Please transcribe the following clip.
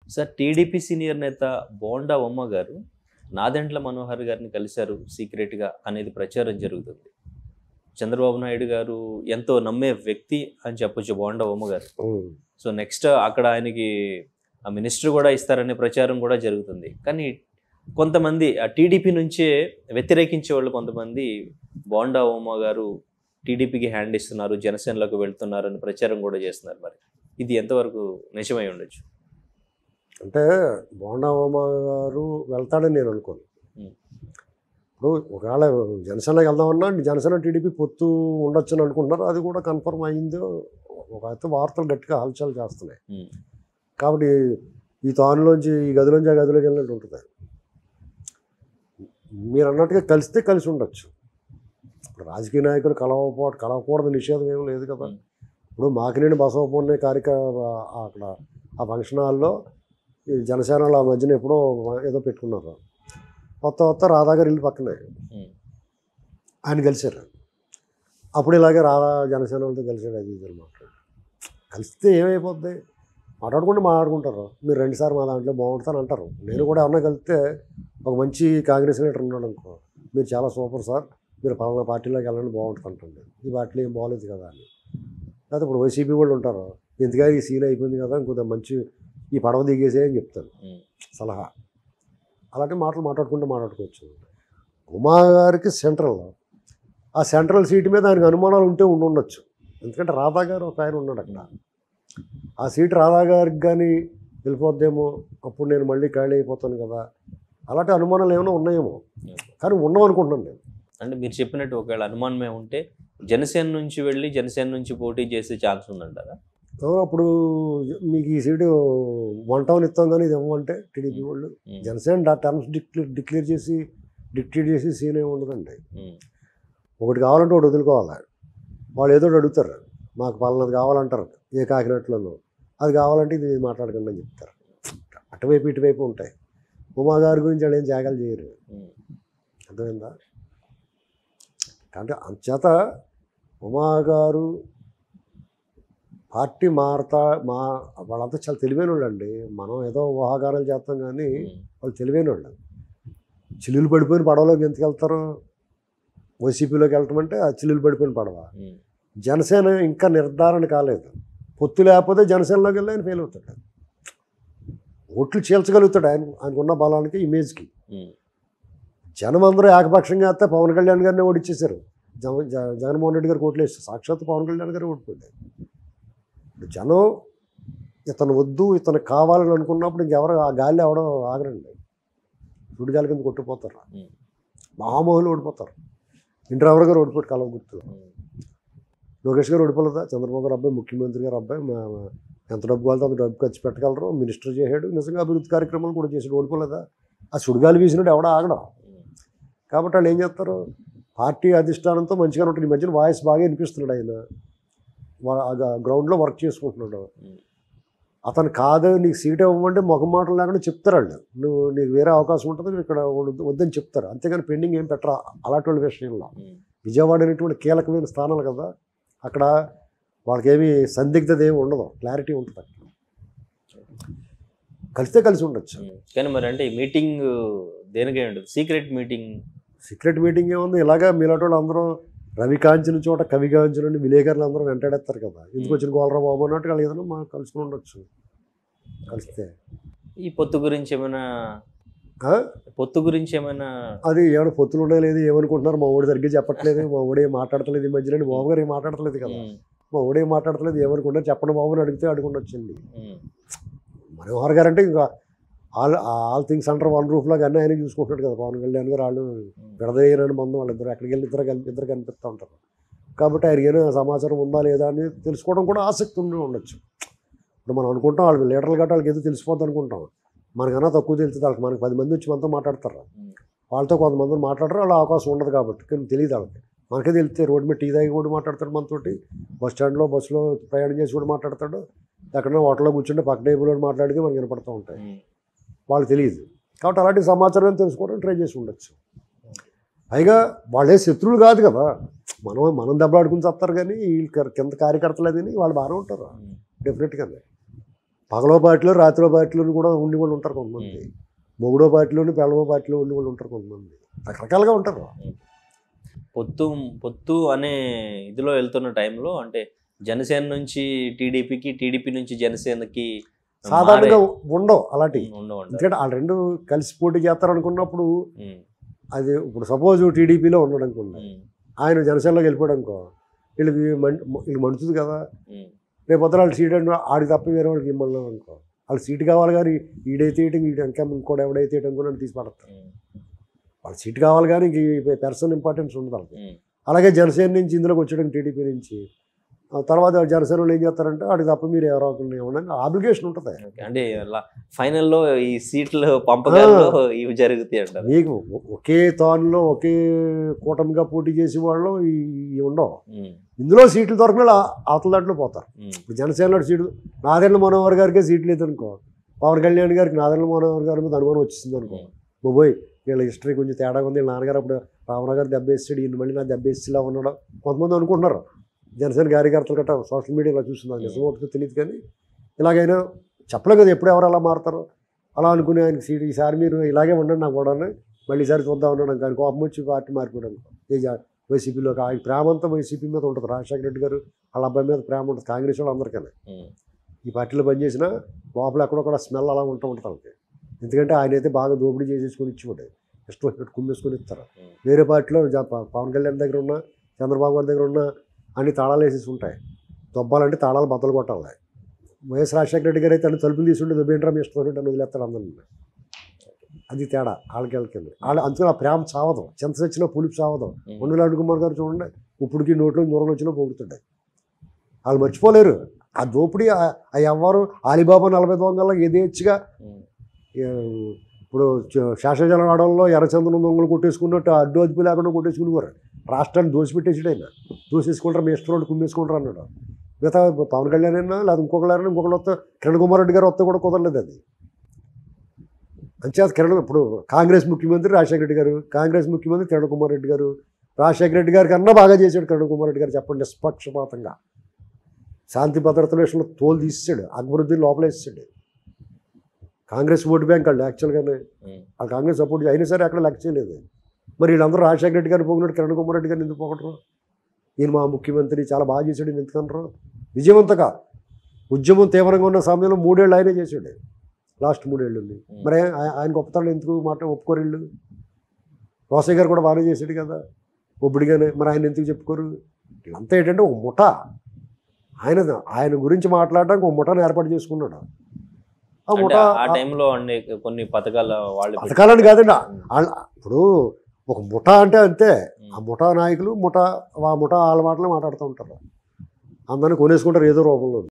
Sir TDP senior నేత బోండా ఉమ్మ గారు నాదెండ్ల మనోహర్ గారిని కలిశారు సీక్రెట్గా అనేది ప్రచారం జరుగుతుంది చంద్రబాబు నాయుడు గారు ఎంతో నమ్మే వ్యక్తి అని చెప్పొచ్చు బోండా ఉమ్మ గారు ఉమ్. సో నెక్స్ట్ అక్కడ ఆయనకి ఆ మినిస్టర్ కూడా ఇస్తారనే ప్రచారం కూడా జరుగుతుంది కానీ కొంతమంది ఆ టీడీపీ నుంచే వ్యతిరేకించే వాళ్ళు కొంతమంది బోండా ఉమ్మ గారు టీడీపీకి హ్యాండ్ ఇస్తున్నారు జనసేనలోకి వెళ్తున్నారు అని ప్రచారం కూడా చేస్తున్నారు మరి ఇది ఎంతవరకు నిజమై ఉండొచ్చు అంటే బోండా ఉమా గారు వెళ్తాడని నేను అనుకోను ఉమ్. ఇప్పుడు ఒకవేళ జనసేనకి వెళ్దామన్నా జనసేన టీడీపీ పొత్తు ఉండొచ్చు అని అనుకుంటున్నారు అది కూడా కన్ఫర్మ్ అయిందో ఒక అయితే వార్తలు గట్టిగా హల్చల్ చేస్తున్నాయి ఉమ్, కాబట్టి ఈ తానులోంచి ఈ గదిలోంచి ఆ గదిలోకి వెళ్ళినట్టు ఉంటుంది మీరు అన్నట్టుగా కలిస్తే కలిసి ఉండొచ్చు ఇప్పుడు రాజకీయ నాయకులు కలవకపో కలవకూడదు నిషేధం ఏం లేదు కదా ఉమ్. ఇప్పుడు మాకినేని బసవపూర్ణే కార్యక అక్కడ ఆ ఫంక్షన్ హాల్లో ఈ జనసేనల మధ్యన ఎప్పుడో ఏదో పెట్టుకున్నారు కొత్త కొత్త రాధా గారి ఇల్లు పక్కనే ఉమ్, ఆయన కలిశారు అప్పుడు ఇలాగే రాధా జనసేన వాళ్ళతో కలిసాడు అది ఇది అని మాట్లాడు కలిస్తే ఏమైపోద్ది మాట్లాడుకుంటే మాట్లాడుకుంటారు మీరు రెండుసార్లు మా దాంట్లో బాగుంటాను అంటారు నేను కూడా ఏమన్నా కలిస్తే ఒక మంచి కాంగ్రెస్ లీడర్ ఉన్నాడు అనుకో మీరు చాలా సూపర్ సార్ మీరు పలానా పార్టీలోకి వెళ్ళండి బాగుంటుంది అంటుంది ఈ పార్టీలో ఏం బాగోలేదు కదా అని లేకపోతే ఇప్పుడు వైసీపీ వాళ్ళు ఉంటారు ఇంతగా ఈ సీన్ అయిపోయింది కదా ఇంకొద్ది మంచి ఈ పడవ దిగేసే అని చెప్తాను ఉమ్, సలహా అలాంటి మాటలు మాట్లాడుకుంటూ మాట్లాడుకోవచ్చు ఉమా గారికి సెంట్రల్ ఆ సెంట్రల్ సీట్ మీద ఆయనకు అనుమానాలు ఉంటే ఉండి ఉండొచ్చు ఎందుకంటే రాధా గారు ఒక ఆయన ఉన్నాడు అక్కడ ఆ సీట్ రాధా గారికి కానీ వెళ్ళిపోద్దేమో అప్పుడు నేను మళ్ళీ ఖాళీ అయిపోతాను కదా అలాంటి అనుమానాలు ఏమైనా ఉన్నాయేమో కానీ ఉండవు అనుకుంటున్నాను నేను అంటే మీరు చెప్పినట్టు ఒకవేళ అనుమానమే ఉంటే జనసేన నుంచి వెళ్ళి జనసేన నుంచి పోటీ చేసే ఛాన్స్ ఉందంటారా అవును, అప్పుడు మీకు ఈ సీటు వన్ టౌన్ ఇస్తాం కానీ ఇది ఇవ్వమంటే టీడీపీ వాళ్ళు ఉమ్, జనసేన టర్మ్స్ డిక్లేర్ డిక్లేర్ చేసి డిక్టేట్ చేసి సీన్ ఏమి ఉండదండి ఉమ్, ఒకటి కావాలంటే ఒకటి వదులుకోవాలి వాళ్ళు ఏదో ఒకటి అడుగుతారు మాకు పలానది కావాలంటారు ఏ కాకినట్లలో అది కావాలంటే ఇది మాట్లాడకండి అని చెప్తారు అటువైపు ఇటువైపు ఉంటాయి ఉమా గారి గురించి వాళ్ళు ఏం త్యాగాలు చేయరు ఉమ్, అర్థమైందా అంటే అంచేత ఉమా గారు పార్టీ మారతా మా వాళ్ళంతా చాలా తెలివైన వాళ్ళు అండి మనం ఏదో ఊహాగానాలు చేస్తాం కానీ ఉమ్, వాళ్ళు తెలివైన వాళ్ళు చిల్లులు పడిపోయిన పడవలోకి ఎందుకు వెళ్తారు వైసీపీలోకి వెళ్ళటం అంటే ఆ చిల్లులు పడిపోయిన పడవ ఉమ్, జనసేన ఇంకా నిర్ధారణ కాలేదు పొత్తు లేకపోతే జనసేనలోకి వెళ్ళి ఆయన ఫెయిల్ అవుతాడు ఓట్లు చీల్చగలుగుతాడు ఆయన ఆయనకున్న బలానికి ఇమేజ్కి ఉమ్, జనం అందరూ ఏకపక్షంగా వస్తే పవన్ కళ్యాణ్ గారిని ఓడిచ్చేశారు జగ జ- జగన్మోహన్ రెడ్డి గారికి ఓట్లు వేస్తారు సాక్షాత్ పవన్ కళ్యాణ్ గారు ఓడిపోయాడు ఇప్పుడు జనం ఇతను వద్దు ఇతను కావాలని అనుకున్నప్పుడు ఇంకెవరు ఆ గాలి ఎవడో ఆగరండి సుడిగాలి కింద కొట్టిపోతారు ఉమ్, మహామోహులు ఓడిపోతారు ఇంటర్ గారు ఓడిపోయాడు కలవ గుర్తు ఉమ్, లోకేష్ గారు ఓడిపోలేదా చంద్రబాబు గారు అబ్బాయి ముఖ్యమంత్రి గారు అబ్బాయి మా మా- ఎంత డబ్బు కావాలంటే అంత డబ్బు ఖర్చు పెట్టగలరు మినిస్టర్ చేశాడు నిజంగా అభివృద్ధి కార్యక్రమాలు కూడా చేసాడు ఓడిపోలేదా ఆ సుడిగాలి వీసినాడు ఎవడ ఆగడం ఉమ్, కాబట్టి వాళ్ళు ఏం చేస్తారు పార్టీ అధిష్టానంతో మంచిగానే ఉంటుంది ఈ మధ్యన వాయిస్ బాగా వినిపిస్తున్నాడు ఆయన వా- ఆ గ- గ్రౌండ్లో వర్క్ చేసుకుంటున్నాడు ఉమ్, అతను కాదు నీకు సీట్ ఇవ్వమంటే ముఖం మాటలు లేకుండా చెప్తారు వాళ్ళు నువ్వు నీకు వేరే అవకాశం ఉంటుంది నువ్వు ఇక్కడ వద్దు- వద్దని చెప్తారు అంతేగాని పెండింగ్ ఏం పెట్టరా అలాంటి వాళ్ళ విషయంలో ఉమ్, విజయవాడ అనేటువంటి కీలకమైన స్థానాలు కదా అక్కడ వాళ్ళకేమీ సందిగ్ధత ఏమి ఉండదు క్లారిటీ ఉంటుంది అక్కడ కలిస్తే కలిసి ఉండొచ్చు ఉమ్. కానీ మరి అంటే ఈ మీటింగ్ దేనికై ఉంటుంది సీక్రెట్ మీటింగ్ సీక్రెట్ మీటింగ్ ఏముంది ఇలాగా మీలాంటి వాళ్ళు అందరూ రవి కాంచిన చోట కవి కాంచిన విలేకరులు అందరూ వెంటాడేస్తారు కదా ఎందుకు వచ్చిన గోలరా బాబు అన్నట్టు వాళ్ళు ఏదైనా మా కలుసుకుని ఉండొచ్చు కలిస్తే ఈ పొత్తు గురించి ఏమైనా ఆ? పొత్తు గురించి ఏమైనా అది ఏమైనా పొత్తులు ఉండే లేదు ఏమనుకుంటున్నారు మా ఊడి సరిగ్గా చెప్పట్లేదు మా ఊడే మాట్లాడతలేదు ఈ మధ్యలో బాబు గారు ఏం మాట్లాడతలేదు కదా ఉమ్, మా ఊడే మాట్లాడతలేదు ఏమనుకుంటారు చెప్పండి బాబు అని అడిగితే అడుగుండొచ్చింది ఉమ్, మనోహర్ గారు అంటే ఇంకా all all things under one roof లాగా అన్నీ ఆయన చూసుకుంటున్నాడు కదా పవన్ కళ్యాణ్ గారు వాళ్ళు ఉమ్, విడదీయనని మందం వాళ్ళిద్దరు ఎక్కడికి వెళ్ళి ఇద్దరు కలిపి ఇద్దరు కనిపిస్తూ ఉంటారు కాబట్టి ఆయన ఏమైనా సమాచారం ఉందా లేదా అని తెలుసుకోవడం కూడా ఆసక్తి ఉండి ఉండొచ్చు ఇప్పుడు మనం అనుకుంటాం వాళ్ళు లీటర్లు గట్ట వాళ్ళకి ఏదో తెలిసిపోద్ది అనుకుంటాం మనకన్నా తక్కువ తెలుస్తుంది వాళ్ళకి మనకి పది మంది వచ్చి మనతో మాట్లాడతారు ఉమ్, వాళ్ళతో కొంతమంది మాట్లాడరు వాళ్ళ అవకాశం ఉండదు కాబట్టి కానీ తెలియదు వాళ్ళకి మనకే తెలిస్తే రోడ్డు మీద టీ తాగి కూడా మాట్లాడతాడు మనతోటి బస్ స్టాండ్లో బస్సులో ప్రయాణం చేసి కూడా మాట్లాడతాడు ఎక్కడైనా హోటల్లో కూర్చుంటే పక్క టేబుల్లో మాట్లాడితే మనకి వినపడుతూ ఉంటాయి ఉమ్, వాళ్ళకి తెలియదు కాబట్టి అలాంటి సమాచారం తెలుసుకోవడం ట్రై చేసి ఉండొచ్చు పైగా వాళ్ళే శత్రువులు కాదు కదా మనం మనం దెబ్బలాడుకుని చెప్తారు కానీ వీళ్ళు కింద కార్యకర్తలు అది వాళ్ళు బాగానే ఉంటారు ఉమ్. డెఫినెట్గానే పగలో పార్టీలో రాత్రిలో పార్టీలో కూడా ఉండి వాళ్ళు ఉంటారు కొంతమంది మొగుడో పార్టీలోని పెళ్ళమో పార్టీలో ఉండి వాళ్ళు ఉంటారు కొంతమంది రకరకాలుగా ఉంటారు పొత్తు పొత్తు అనే ఇదిలో వెళ్తున్న టైంలో అంటే జనసేన నుంచి టీడీపీకి టీడీపీ నుంచి జనసేనకి సాధారణంగా ఉండవు అలాంటి ఉండవు ఎందుకంటే ఆ రెండు కలిసి పోటీ చేస్తారు అనుకున్నప్పుడు అది ఇప్పుడు సపోజ్ టీడీపీలో ఉన్నాడు అనుకోండి ఆయన జనసేనలోకి వెళ్ళిపోయాడు అనుకో వీళ్ళకి మం- వీళ్ళకి మండుతుంది కదా రేపు పొద్దున వాళ్ళు సీట్ అంటే ఆడికి తప్ప వేరే వాళ్ళకి ఇమ్మన్నాం అనుకో వాళ్ళు సీట్ కావాలి కానీ ఈడైతే ఇటు వీడు ఇంకా ఇంకోటి ఎవడైతే ఇటు అనుకుని తీసి పడతారు వాళ్ళకి సీట్ కావాలి కానీ ఇంక ఈ పర్సన్ ఇంపార్టెన్స్ ఉండదు వాళ్ళకి అలాగే జనసేన నుంచి ఇందులోకి వచ్చాడు టీడీపీ నుంచి ఆ తర్వాత జనసేన వాళ్ళు ఏం చేస్తారంటే వాడికి తప్ప మీరు ఎవరో ఒకరిని ఇవ్వండి ఆబ్లిగేషన్ ఉంటుంది అంటే ఫైనల్లో ఈ సీట్లు పంపకాల్లో ఇవి జరుగుతాయి అంటారు మీకు ఒ- ఒకే తానులో ఒకే కూటమిగా పోటీ చేసే వాళ్ళు ఈ ఉండవు ఉమ్, ఇందులో సీట్లు దొరకని వాళ్ళు ఆ- అవతల దాంట్లో పోతారు ఉమ్, ఇప్పుడు జనసేనలో సీటు నాదెండ్ల మనోహర్ గారికే సీట్ లేదు అనుకో పవన్ కళ్యాణ్ గారికి నాదెండ్ల మనోహర్ గారి మీద అనుమానం వచ్చేసింది అనుకో ఉమ్, బాబోయ్ వీళ్ళ హిస్టరీ కొంచెం తేడాగా ఉంది వీళ్ళ నాన్నగారు అప్పుడు రామరావు గారు దెబ్బేస్తాడు ఈయన మళ్ళీ నా దెబ్బేసిలా ఉన్నాడు కొంతమంది అనుకుంటున్నారు జనసేన కార్యకర్తలు గట్రా సోషల్ మీడియాలో చూస్తున్నారు నిజం ఒకటి తెలియదు కానీ ఇలాగైనా చెప్పలేం కదా ఎప్పుడు ఎవరు అలా మారుతారో అలా అనుకునే ఆయనకి సీట్ ఈసారి మీరు ఇలాగే ఉండండి నాకు కూడా మళ్ళీ ఈసారి చూద్దాం ఉన్నాడు కానీ కోపం వచ్చి పార్టీ మారిపోయాడు అనుకో ఏ జా- వైసీపీలోకి ఆయన ప్రేమ అంతా వైసీపీ మీద ఉంటుంది రాజశేఖర రెడ్డి గారు వాళ్ళ అబ్బాయి మీద ప్రేమ ఉంటుంది కాంగ్రెస్ వాళ్ళు అందరికీ ఉమ్, ఈ పార్టీలో పనిచేసినా లోపల ఎక్కడొక్కడ స్మెల్ అలా ఉంటూ ఉంటుంది వాళ్ళకి ఎందుకంటే ఆయన అయితే బాగా దోపిడీ చేసేసుకొని ఇచ్చిపోయాడు ఇష్టం వచ్చినట్టు కుమ్మేసుకొని ఇస్తారు ఉమ్, వేరే పార్టీలో జ- ప- పవన్ కళ్యాణ్ దగ్గర ఉన్న చంద్రబాబు గారి దగ్గర ఉన్న అన్ని తాళాలు వేసేసి ఉంటాయి దొబ్బాలంటే తాళాలు బద్దలు కొట్టాలి వైఎస్ రాజశేఖర రెడ్డి గారు అయితే అన్ని తలుపులు తీసుంటే దొబ్బేంట్రా మీ ఇష్టం అని వదిలేస్తాడు అందరిని అది తేడా వాళ్ళకి వాళ్ళకి వాళ్ళు అందుకని ఆ ప్రేమ చావదు చింత చచ్చినా పులుపు చావదు ఉమ్, ఉండలాడు కుమార్ గారు చూడండి ఇప్పటికి నోట్లో దూరం వచ్చినా పోగుతుంటాయి వాళ్ళు మర్చిపోలేరు ఆ దోపిడీ ఆ- ఆ ఎవ్వరు ఆలిబాబా నలభై దొంగల్లో యథేచ్ఛగా ఉమ్, ఏ, ఇప్పుడు చ- శాసనజలవాడల్లో ఎర్రచందనం దొంగలు కొట్టేసుకున్నట్టు అడ్డు అదుపు లేకుండా కొట్టేసుకునేవారు రాష్ట్రాన్ని దోసిపెట్టేసాడు ఆయన దోసేసుకుంటారు మీ ఇష్టం వాళ్ళు కుమ్మేసుకుంటారు అన్నాడు మిగతా పవన్ కళ్యాణ్ అయినా లేదా ఇంకొకరు ఇంకొకరు వస్తే కిరణ్ కుమార్ రెడ్డి గారు వస్తే కూడా కుదరలేదు అది అంచేత కిరణ్ ఇప్పుడు కాంగ్రెస్ ముఖ్యమంత్రి రాజశేఖర రెడ్డి గారు కాంగ్రెస్ ముఖ్యమంత్రి కిరణ్ కుమార్ రెడ్డి గారు రాజశేఖర రెడ్డి గారి కన్నా బాగా చేశాడు కిరణ్ కుమార్ రెడ్డి గారు చెప్పండి నిష్పక్షపాతంగా శాంతి భద్రతల విషయంలో తోలు తీసేసాడు అక్బరుద్దీన్ లోపలేసాడు కాంగ్రెస్ ఓటు బ్యాంక్ వాళ్ళు యాక్చువల్గానే ఉమ్, ఆ కాంగ్రెస్ సపోర్ట్ అయినా సరే అక్కడ లెక్క చేయలేదు మరి వీళ్ళందరూ రాజశేఖర రెడ్డి గారిని పోగినట్టు కిరణ్ కుమార్ రెడ్డి గారిని ఎందుకు పోగొట్టరు ఈయన మా ముఖ్యమంత్రి చాలా బాగా చేశాడు ఈయన ఎందుకనరు విజయవంతగా ఉద్యమం తీవ్రంగా ఉన్న సమయంలో మూడేళ్ళు ఆయనే చేశాడు లాస్ట్ మూడేళ్ళు ఉంది మరి ఆయ- ఆయన గొప్పతనం ఎందుకు మాట ఒప్పుకోరు వీళ్ళు రోసయ్య గారు కూడా బాగానే చేశాడు కదా ఒబ్బడిగానే మరి ఆయన ఎందుకు చెప్పుకోరు వీళ్ళంతా ఏంటంటే ఒక ముఠ ఆయన ఆయన గురించి మాట్లాడడానికి ఒక ముఠాను ఏర్పాటు చేసుకున్నాడు ఆ అంటే ముఠ ఆ టైంలో అండి కొన్ని పథకాల వాళ్ళు పెట్టి- పథకాలని కాదండి ఉమ్, వాళ్ళ ఇప్పుడు ఒక ముఠా అంటే అంతే ఆ ఉమ్, ముఠా నాయకులు ముఠా ఆ ముఠా వాళ్ళ మాటలే మాట్లాడుతూ ఉంటారు అందరిని కొనేసుకుంటారు ఏదో రూపంలో